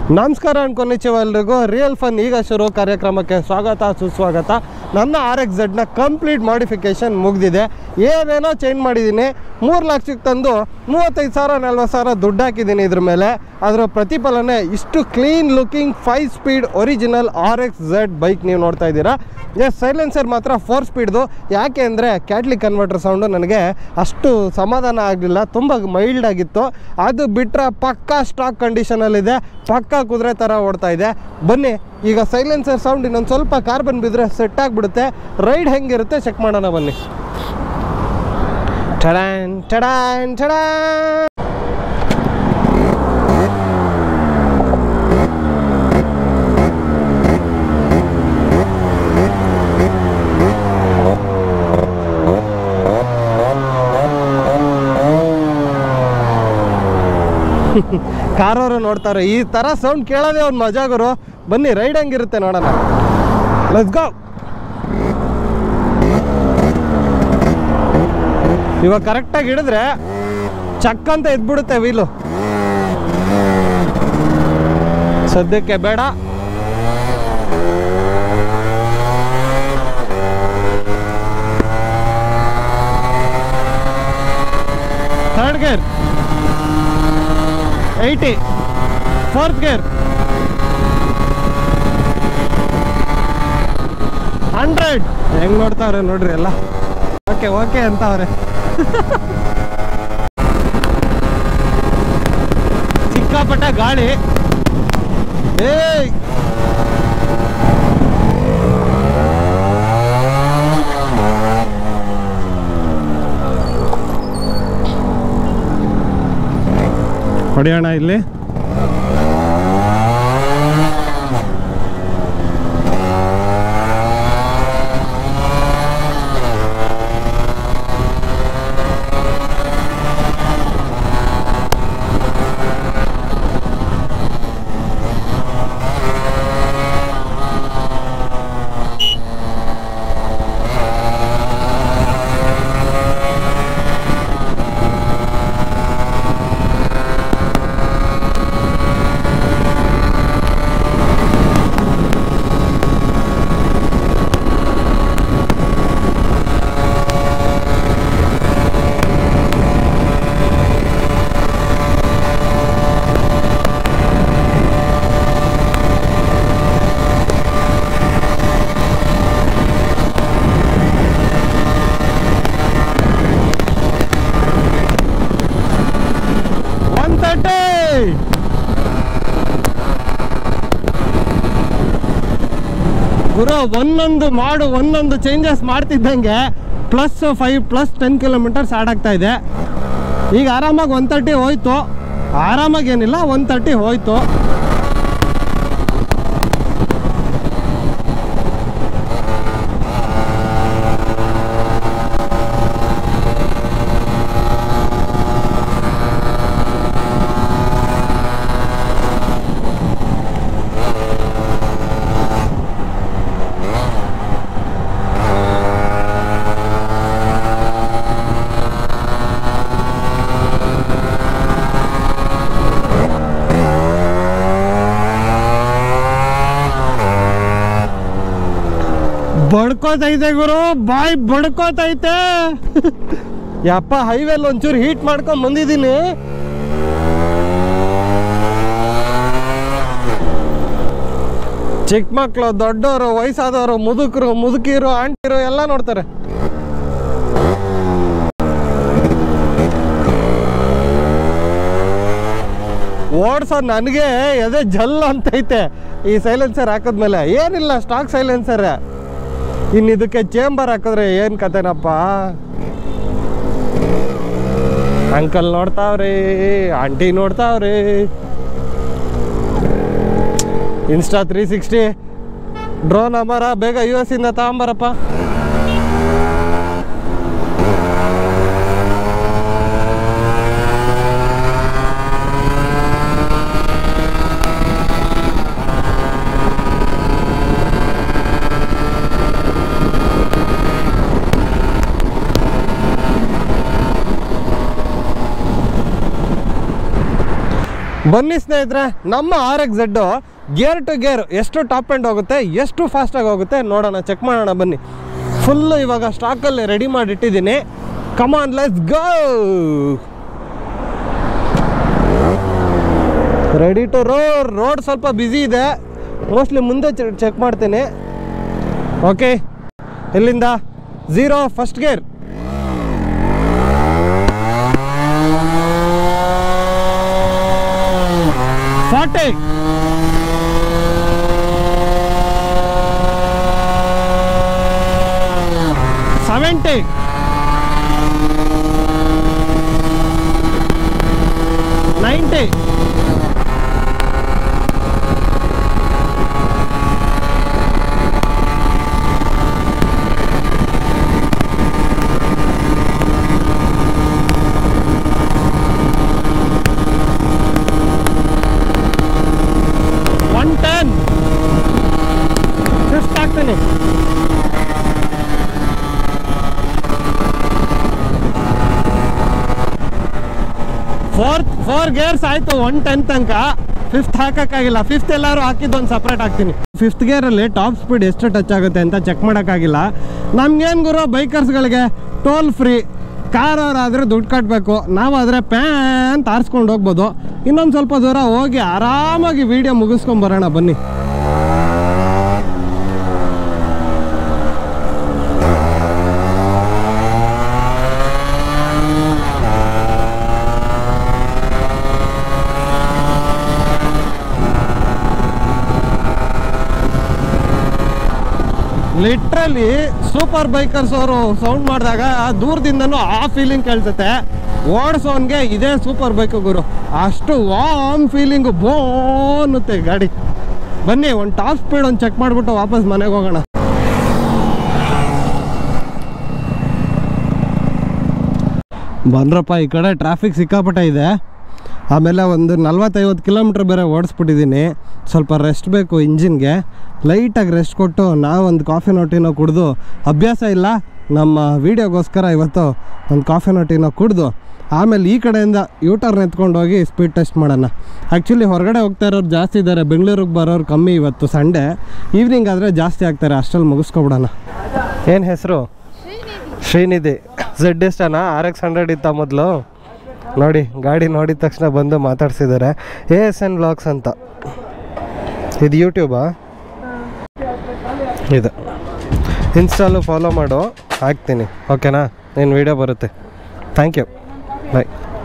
ನಮಸ್ಕಾರ ಅನ್ಕೊಂಡಿದ್ದೀವಿ ಎಲ್ರಿಗೂ ರಿಯಲ್ ಫನ್ ಈಗ ಶುರು ಕಾರ್ಯಕ್ರಮಕ್ಕೆ ಸ್ವಾಗತ ಸುಸ್ವಾಗತ ನನ್ನ ಆರ್ ಎಕ್ಸ್ ಝಡ್ನ ಕಂಪ್ಲೀಟ್ ಮಾಡಿಫಿಕೇಷನ್ ಮುಗ್ದಿದೆ ಏನೇನೋ ಚೇಂಜ್ ಮಾಡಿದ್ದೀನಿ ಮೂರು ಲಕ್ಷಕ್ಕೆ ತಂದು ಮೂವತ್ತೈದು ಸಾವಿರ ನಲ್ವತ್ತು ಸಾವಿರ ದುಡ್ಡು ಹಾಕಿದ್ದೀನಿ ಇದ್ರ ಮೇಲೆ ಅದರ ಪ್ರತಿಫಲನೆ ಇಷ್ಟು clean looking five speed original R X Z bike ನೀವು ನೋಡ್ತಾ ಇದ್ದೀರಾ ಎಸ್ ಸೈಲೆನ್ಸರ್ ಮಾತ್ರ ಫೋರ್ ಸ್ಪೀಡ್ದು ಯಾಕೆ ಅಂದರೆ ಕ್ಯಾಟ್ಲಿಕ್ ಕನ್ವರ್ಟರ್ ಸೌಂಡು ನನಗೆ ಅಷ್ಟು ಸಮಾಧಾನ ಆಗಲಿಲ್ಲ ತುಂಬ ಮೈಲ್ಡ್ ಆಗಿತ್ತು ಅದು ಬಿಟ್ಟರೆ ಪಕ್ಕಾ ಸ್ಟಾಕ್ ಕಂಡೀಷನಲ್ಲಿದೆ ಪಕ್ಕಾ ಕುದುರೆ ಥರ ಓಡ್ತಾ ಇದೆ ಬನ್ನಿ ಈಗ ಸೈಲೆನ್ಸರ್ ಸೌಂಡ್ ಇನ್ನೊಂದು ಸ್ವಲ್ಪ ಕಾರ್ಬನ್ ಬಿದ್ದರೆ ಸೆಟ್ ಆಗಿಬಿಡುತ್ತೆ ರೈಡ್ ಹೆಂಗಿರುತ್ತೆ ಚೆಕ್ ಮಾಡೋಣ ಬನ್ನಿ ಟಡಾನ್ ಟಡಾನ್ ಟಡಾನ್ ಕಾರವರು ನೋಡ್ತಾರೆ ಈ ಥರ ಸೌಂಡ್ ಕೇಳೋದೇ ಒಂದು ಮಜಾ ಗುರು ಬನ್ನಿ ರೈಡ್ ಹೆಂಗಿರುತ್ತೆ ನೋಡೋಣ ಲೆಟ್ಸ್ ಗೋ ಇವಾಗ ಕರೆಕ್ಟಾಗಿ ಹಿಡಿದ್ರೆ ಚಕ್ ಅಂತ ಎದ್ಬಿಡುತ್ತೆ ವೀಲು ಸದ್ಯಕ್ಕೆ ಬೇಡ third gear eighty fourth gear hundred ಹೆಂಗ್ ನೋಡ್ತಾವ್ರೆ ನೋಡ್ರಿ ಎಲ್ಲ ಓಕೆ ಓಕೆ ಅಂತವ್ರೆ ಸಿಕ್ಕಾಪಟ್ಟೆ ಗಾಳಿ ಏಯ್ ಹೊಡೆಯೋಣ ಇಲ್ಲಿ ಒನ್ ತರ್ಟಿ ಗುರು ಒಂದೊಂದು ಮಾಡು ಒಂದೊಂದು ಚೇಂಜಸ್ ಮಾಡ್ತಿದ್ದಂಗೆ plus five plus ten kilometres add ಆಗ್ತಾ ಇದೆ ಈಗ ಆರಾಮಾಗಿ ಒನ್ ತರ್ಟಿ ಹೋಯ್ತು ಆರಾಮಾಗಿ ಏನಿಲ್ಲ ಒನ್ ತರ್ಟಿ ಹೋಯ್ತು ಬಡ್ಕೋತೈತೆ ಗುರು ಬಾಯ್ ಬಡ್ಕೋತೈತೆ ಯಪ್ಪ ಹೈವೇಲಿ ಒಂಚೂರು ಹೀಟ್ ಮಾಡ್ಕೊಂಡ್ ಬಂದಿದ್ದೀನಿ ಚಿಕ್ಕ ಮಕ್ಕಳು ದೊಡ್ಡವರು ವಯಸ್ಸಾದವರು ಮುದುಕರು ಮುದುಕಿರು ಆಂಟಿರು ಎಲ್ಲ ನೋಡ್ತಾರೆ ಓಡ್ಸೋ ನನಗೆ ಎದೆ ಜಲ್ ಅಂತೈತೆ ಈ ಸೈಲೆನ್ಸರ್ ಹಾಕಿದ್ಮೇಲೆ ಏನಿಲ್ಲ ಸ್ಟಾಕ್ ಸೈಲೆನ್ಸರ್ ಇನ್ನು ಇದಕ್ಕೆ ಚೇಂಬರ್ ಹಾಕಿದ್ರೆ ಏನು ಕತೆನಪ್ಪ ಅಂಕಲ್ ನೋಡ್ತಾವ್ರಿ ಆಂಟಿ ನೋಡ್ತಾವ್ರಿ ಇನ್ಸ್ಟಾ ತ್ರೀ ಸಿಕ್ಸ್ಟಿ ಡ್ರೋನ್ ಅಮರ ಬೇಗ ಯು ಎಸ್ ಇಂದ ತಗೊಂಬರಪ್ಪ ಬನ್ನಿ ಸ್ನೇಹಿತರೆ ನಮ್ಮ R X Z gear two gear ಎಷ್ಟು ಟಾಪ್ ಎಂಡ್ ಹೋಗುತ್ತೆ ಎಷ್ಟು ಫಾಸ್ಟಾಗಿ ಹೋಗುತ್ತೆ ನೋಡೋಣ ಚೆಕ್ ಮಾಡೋಣ ಬನ್ನಿ ಫುಲ್ಲು ಇವಾಗ ಸ್ಟಾಕಲ್ಲಿ ರೆಡಿ ಮಾಡಿ ಇಟ್ಟಿದ್ದೀನಿ come on let's go ready to road road ಸ್ವಲ್ಪ ಬ್ಯುಸಿ ಇದೆ ಮೋಸ್ಟ್ಲಿ ಮುಂದೆ ಚೆಕ್ ಮಾಡ್ತೀನಿ ಓಕೆ ಎಲ್ಲಿಂದ zero first gear forty seventy ninety one ten fifth ಆಗ್ತೀನಿ ಫೋರ್ತ್ ಫೋರ್ ಗೇರ್ಸ್ ಆಯ್ತು ಒನ್ ಟೆನ್ ತನಕ ಫಿಫ್ತ್ ಹಾಕಕ್ಕಾಗಿಲ್ಲ ಫಿಫ್ತ್ ಎಲ್ಲರೂ ಹಾಕಿದ್ದು ಒಂದು ಸಪ್ರೇಟ್ ಹಾಕ್ತೀನಿ ಫಿಫ್ತ್ ಗೇರಲ್ಲಿ ಟಾಪ್ ಸ್ಪೀಡ್ ಎಷ್ಟು ಟಚ್ ಆಗುತ್ತೆ ಅಂತ ಚೆಕ್ ಮಾಡೋಕ್ಕಾಗಿಲ್ಲ ನಮ್ಗೇನು ಗುರು ಬೈಕರ್ಸ್ಗಳಿಗೆ ಟೋಲ್ ಫ್ರೀ ಕಾರ್ ಅವರಾದರೆ ದುಡ್ಡು ಕಟ್ಟಬೇಕು ನಾವಾದರೆ ಪ್ಯಾನ್ ತಾರಿಸ್ಕೊಂಡು ಹೋಗ್ಬೋದು ಇನ್ನೊಂದು ಸ್ವಲ್ಪ ದೂರ ಹೋಗಿ ಆರಾಮಾಗಿ ವೀಡಿಯೋ ಮುಗಿಸ್ಕೊಂಡ್ ಬರೋಣ ಬನ್ನಿ ಲಿಟ್ರಲಿ ಸೂಪರ್ ಬೈಕರ್ಸ್ ಅವರು ಸೌಂಡ್ ಮಾಡಿದಾಗ ದೂರದಿಂದನೂ ಆ ಫೀಲಿಂಗ್ ಕೇಳ್ಸುತ್ತೆ ಓಡಿಸೋನ್ಗೆ ಇದೇ ಸೂಪರ್ ಬೈಕ್ ಗುರು ಅಷ್ಟು ವಾಮ್ ಫೀಲಿಂಗು ಬೋ ಅನ್ನುತ್ತೆ ಗಾಡಿ ಬನ್ನಿ ಒಂದು ಟಾಪ್ ಸ್ಪೀಡ್ ಒಂದು ಚೆಕ್ ಮಾಡಿಬಿಟ್ಟು ವಾಪಸ್ ಮನೆಗೆ ಹೋಗೋಣ ಬಂದ್ರಪ್ಪ ಈ ಕಡೆ ಟ್ರಾಫಿಕ್ ಸಿಕ್ಕಾಪಟ್ಟೆ ಇದೆ ಆಮೇಲೆ ಒಂದು ನಲ್ವತ್ತೈವತ್ತು ಕಿಲೋಮೀಟ್ರ್ ಬೇರೆ ಓಡಿಸ್ಬಿಟ್ಟಿದ್ದೀನಿ ಸ್ವಲ್ಪ ರೆಸ್ಟ್ ಬೇಕು ಇಂಜಿನ್ಗೆ ಲೈಟಾಗಿ ರೆಸ್ಟ್ ಕೊಟ್ಟು ನಾವೊಂದು ಕಾಫಿ ನೋಟಿನೋ ಕುಡಿದು ಅಭ್ಯಾಸ ಇಲ್ಲ ನಮ್ಮ ವೀಡಿಯೋಗೋಸ್ಕರ ಇವತ್ತು ಒಂದು ಕಾಫಿ ನೋಟಿನೋ ಕುಡಿದು ಆಮೇಲೆ ಈ ಕಡೆಯಿಂದ ಯೂಟರ್ನ್ ಎತ್ಕೊಂಡು ಹೋಗಿ ಸ್ಪೀಡ್ ಟೆಸ್ಟ್ ಮಾಡೋಣ ಆ್ಯಕ್ಚುಲಿ ಹೊರಗಡೆ ಹೋಗ್ತಾ ಇರೋರು ಜಾಸ್ತಿ ಇದ್ದಾರೆ ಬೆಂಗಳೂರಿಗೆ ಬರೋರು ಕಮ್ಮಿ ಇವತ್ತು ಸಂಡೇ ಈವ್ನಿಂಗ್ ಆದರೆ ಜಾಸ್ತಿ ಆಗ್ತಾರೆ ಅಷ್ಟರಲ್ಲಿ ಮುಗಿಸ್ಕೊಬಿಡೋಣ ಏನು ಹೆಸರು ಶ್ರೀನಿಧಿ ಝೆಡ್ ಎಷ್ಟನಾ ಆರ್ ಎಕ್ಸ್ ಹಂಡ್ರೆಡ್ ಇತ್ತ ಮೊದಲು ನೋಡಿ ಗಾಡಿ ನೋಡಿದ ತಕ್ಷಣ ಬಂದು ಮಾತಾಡ್ಸಿದ್ದಾರೆ ಎ ಎಸ್ ಎನ್ ಬ್ಲಾಗ್ಸ್ ಅಂತ ಇದು ಯೂಟ್ಯೂಬಾ ಇದು ಇನ್ಸ್ಟಾಲು ಫಾಲೋ ಮಾಡು ಹಾಕ್ತೀನಿ ಓಕೆನಾ ನಿನ್ನ ವೀಡಿಯೋ ಬರುತ್ತೆ ಥ್ಯಾಂಕ್ ಯು ಬಾಯ್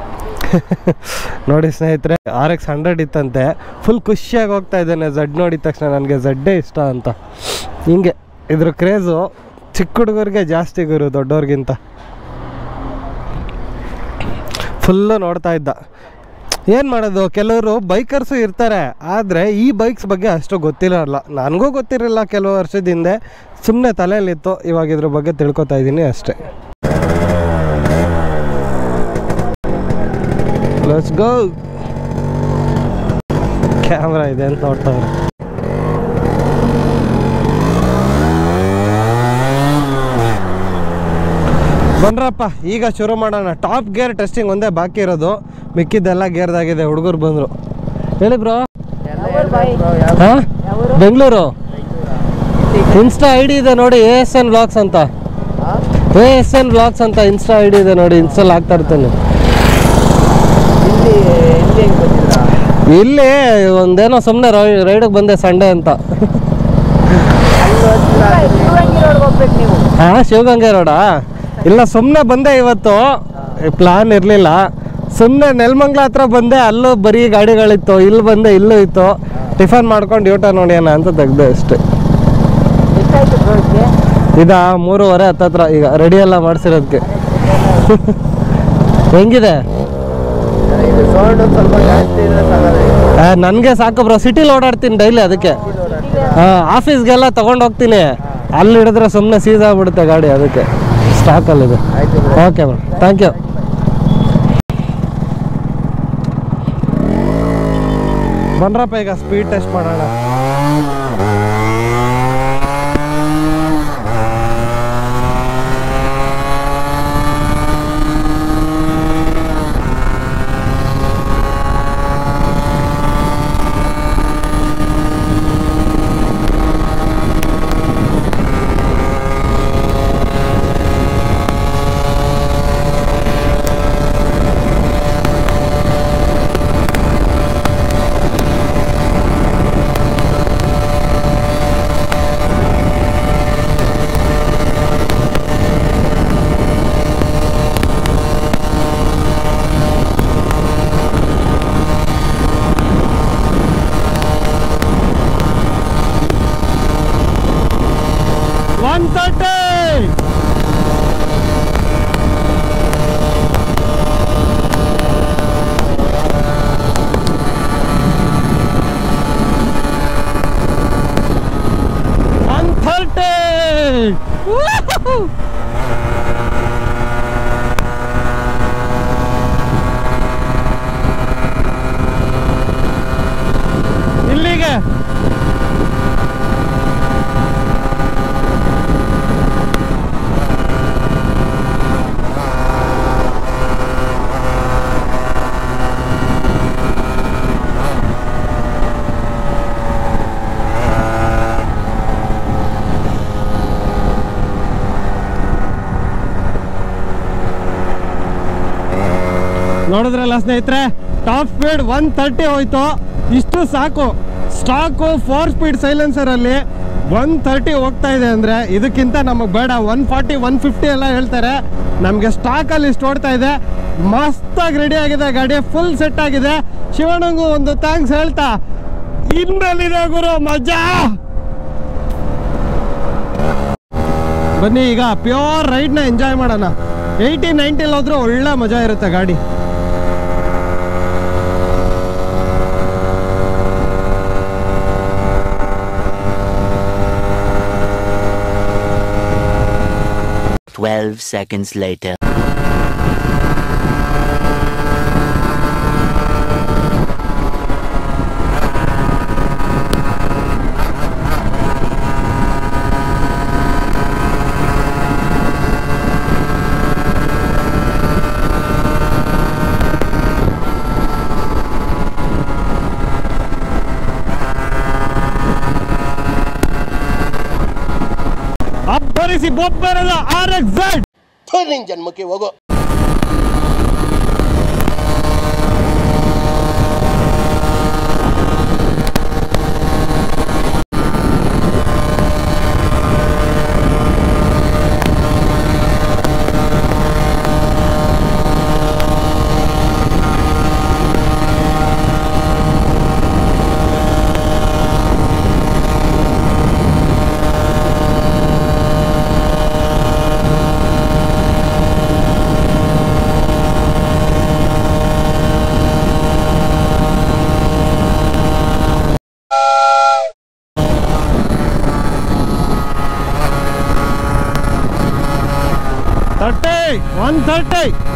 ನೋಡಿ ಸ್ನೇಹಿತರೆ ಆರ್ ಎಕ್ಸ್ ಹಂಡ್ರೆಡ್ ಇತ್ತಂತೆ ಫುಲ್ ಖುಷಿಯಾಗಿ ಹೋಗ್ತಾ ಇದ್ದೇನೆ ಝಡ್ ನೋಡಿದ ತಕ್ಷಣ ನನಗೆ ಝಡ್ಡೇ ಇಷ್ಟ ಅಂತ ಹಿಂಗೆ ಇದ್ರ ಕ್ರೇಜು ಚಿಕ್ಕ ಹುಡುಗರಿಗೆ ಜಾಸ್ತಿ ಗುರು ದೊಡ್ಡವ್ರಿಗಿಂತ ಫುಲ್ಲು ನೋಡ್ತಾ ಇದ್ದ ಏನು ಮಾಡೋದು ಕೆಲವರು ಬೈಕರ್ಸು ಇರ್ತಾರೆ ಆದರೆ ಈ ಬೈಕ್ಸ್ ಬಗ್ಗೆ ಅಷ್ಟು ಗೊತ್ತಿರಲ್ಲ ನನಗೂ ಗೊತ್ತಿರಲಿಲ್ಲ ಕೆಲವು ವರ್ಷದ ಹಿಂದೆ ಸುಮ್ಮನೆ ತಲೆಯಲ್ಲಿತ್ತು ಇವಾಗ ಇದ್ರ ಬಗ್ಗೆ ತಿಳ್ಕೊತಾ ಇದ್ದೀನಿ ಅಷ್ಟೇ ಲೆಟ್ಸ್ ಗೋ ಕ್ಯಾಮ್ರಾ ಇದೆ ಅಂತ ನೋಡ್ತಾವ್ರೆ ಬನ್ರಪ್ಪ ಈಗ ಶುರು ಮಾಡೋಣ ಟಾಪ್ ಗೇರ್ ಟೆಸ್ಟಿಂಗ್ ಒಂದೇ ಬಾಕಿ ಇರೋದು ಮಿಕ್ಕಿದ್ದೆಲ್ಲ ಗೇರ್ದಾಗಿದೆ ಹುಡುಗರು ಬಂದರು ಹೇಳಿ ಬ್ರೋ ಹಾಂ ಬೆಂಗಳೂರು ಇನ್ಸ್ಟಾ ಐ ಡಿ ಇದೆ ನೋಡಿ ಎ ಎಸ್ ಎನ್ ಬ್ಲಾಗ್ಸ್ ಅಂತ ಎ ಎಸ್ ಎನ್ ಬ್ಲಾಗ್ಸ್ ಅಂತ ಇನ್ಸ್ಟಾ ಐ ಡಿ ಇದೆ ನೋಡಿ ಇನ್ಸ್ಟಾಲ್ ಆಗ್ತಾ ಇರ್ತೇನೆ ಇಲ್ಲಿ ಒಂದೇನೋ ಸುಮ್ಮನೆ ರೈಡಿಗೆ ಬಂದೆ ಸಂಡೇ ಅಂತ ಹಾಂ ಶಿವಗಂಗೆ ರೋಡಾ ಇಲ್ಲ ಸುಮ್ಮನೆ ಬಂದೆ ಇವತ್ತು ಪ್ಲಾನ್ ಇರಲಿಲ್ಲ ಸುಮ್ಮನೆ ನೆಲಮಂಗ್ಲ ಹತ್ರ ಬಂದೆ ಅಲ್ಲೂ ಬರೀ ಗಾಡಿಗಳಿತ್ತು ಇಲ್ಲಿ ಬಂದೆ ಇಲ್ಲೂ ಇತ್ತು ಟಿಫನ್ ಮಾಡ್ಕೊಂಡು ಯೂಟ ನೋಡ್ಯಾನ ಅಂತ ತೆಗ್ದೆ ಅಷ್ಟೇ ಇದಾ ಮೂರುವರೆ ಹತ್ತತ್ರ ಈಗ ರೆಡಿ ಎಲ್ಲ ಮಾಡಿಸಿರೋದಕ್ಕೆ ಹೆಂಗಿದೆ ನನಗೆ ಸಾಕು ಬ್ರೋ ಸಿಟಿಲಿ ಓಡಾಡ್ತೀನಿ ಡೈಲಿ ಅದಕ್ಕೆ ಆಫೀಸ್ಗೆಲ್ಲ ತಗೊಂಡು ಹೋಗ್ತೀನಿ ಅಲ್ಲಿ ಹಿಡಿದ್ರೆ ಸುಮ್ಮನೆ ಸೀಸ್ ಆಗ್ಬಿಡುತ್ತೆ ಗಾಡಿ ಅದಕ್ಕೆ ಸ್ಟಾಕಲ್ಲಿದೆ ಓಕೆ ಬ್ರೋ ಥ್ಯಾಂಕ್ ಯು ಬನ್ರಪ್ಪ ಈಗ ಸ್ಪೀಡ್ ಟೆಸ್ಟ್ ಮಾಡೋಣ ನೋಡಿದ್ರಲ್ಲ ಸ್ನೇಹಿತರೆ ಟಾಪ್ ಸ್ಪೀಡ್ ಒನ್ ತರ್ಟಿ ಹೋಯ್ತು ಇಷ್ಟು ಸಾಕು ಸ್ಟಾಕು ಫೋರ್ ಸ್ಪೀಡ್ ಸೈಲೆನ್ಸರಲ್ಲಿ ಒನ್ ತರ್ಟಿ ಹೋಗ್ತಾ ಇದೆ ಅಂದರೆ ಇದಕ್ಕಿಂತ ನಮಗೆ ಬೇಡ ಒನ್ ಫಾರ್ಟಿ ಒನ್ ಫಿಫ್ಟಿ ಎಲ್ಲ ಹೇಳ್ತಾರೆ ನಮಗೆ ಸ್ಟಾಕಲ್ಲಿ ಇಷ್ಟು ಓಡ್ತಾ ಇದೆ ಮಸ್ತಾಗಿ ರೆಡಿ ಆಗಿದೆ ಗಾಡಿ ಫುಲ್ ಸೆಟ್ ಆಗಿದೆ ಶಿವಣ್ಣಂಗೂ ಒಂದು ಥ್ಯಾಂಕ್ಸ್ ಹೇಳ್ತಾ ಇನ್ಮೇಲಿದೆ ಗುರು ಮಜಾ ಬನ್ನಿ ಈಗ ಪ್ಯೂರ್ ರೈಡ್ನ ಎಂಜಾಯ್ ಮಾಡೋಣ ಏಯ್ಟಿ ನೈಂಟಿಲಿ ಹೋದ್ರೆ ಒಳ್ಳೆ ಮಜಾ ಇರುತ್ತೆ ಗಾಡಿ Twelve seconds later. ಅಬ್ಬರಿಸಿ ಬೊಬ್ಬರದ ಆರ್ ಎಕ್ಸ್ ಝೆಡ್ ನಿನ್ ಜನ್ಮಕ್ಕೆ ಹೋಗೋ ತರ್ಟಿ ಒನ್ ತರ್ಟಿ